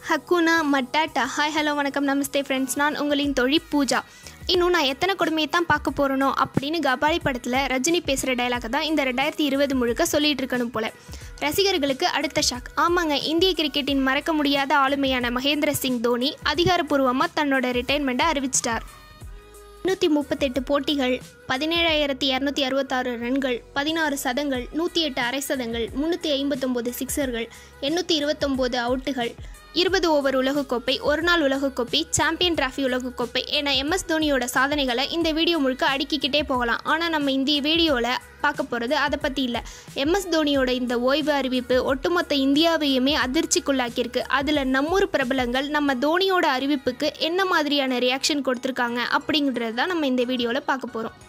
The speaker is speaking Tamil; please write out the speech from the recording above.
ஹக்குனா மட்டாட்டா ஹாய் ஹலோ வணக்கம் நமஸ்தே ஃப்ரெண்ட்ஸ் நான் உங்களின் தொழில் பூஜா இன்னும் நான் எத்தனை கொடுமையை தான் பார்க்க போகிறனோ அப்படின்னு கபாலி படத்தில் ரஜினி பேசுகிற டைலாக தான் இந்த ரெண்டாயிரத்தி இருபது முழுக்க சொல்லிட்டு இருக்கணும் போல ரசிகர்களுக்கு அடுத்த ஷாக் ஆமாங்க இந்திய கிரிக்கெட்டின் மறக்க முடியாத ஆளுமையான மகேந்திர சிங் தோனி அதிகாரப்பூர்வமாக தன்னோட ரிட்டைர்மெண்ட்டை அறிவிச்சிட்டார் நூற்றி முப்பத்தெட்டு போட்டிகள் பதினேழாயிரத்தி இரநூத்தி அறுபத்தாறு ரன்கள் பதினாறு சதங்கள் நூற்றி எட்டு அரை சதங்கள் முந்நூற்றி ஐம்பத்தொம்போது சிக்ஸர்கள் எண்ணூற்றி இருபத்தொம்போது அவுட்டுகள் இருபது ஓவர் உலகக்கோப்பை ஒரு நாள் உலகக்கோப்பை சாம்பியன் டிராஃபி உலகக்கோப்பை என எம்எஸ் தோனியோட சாதனைகளை இந்த வீடியோ முழுக்க அடுக்கிக்கிட்டே போகலாம் ஆனால் நம்ம இந்த வீடியோவில் பார்க்க போகிறது அதை பற்றி இல்லை எம்எஸ் தோனியோட இந்த ஓய்வு அறிவிப்பு ஒட்டுமொத்த இந்தியாவையுமே அதிர்ச்சிக்குள்ளாக்கியிருக்கு அதில் நம்மூர் பிரபலங்கள் நம்ம தோனியோட அறிவிப்புக்கு என்ன மாதிரியான ரியாக்ஷன் கொடுத்துருக்காங்க அப்படிங்கிறது தான் நம்ம இந்த வீடியோவில் பார்க்க போகிறோம்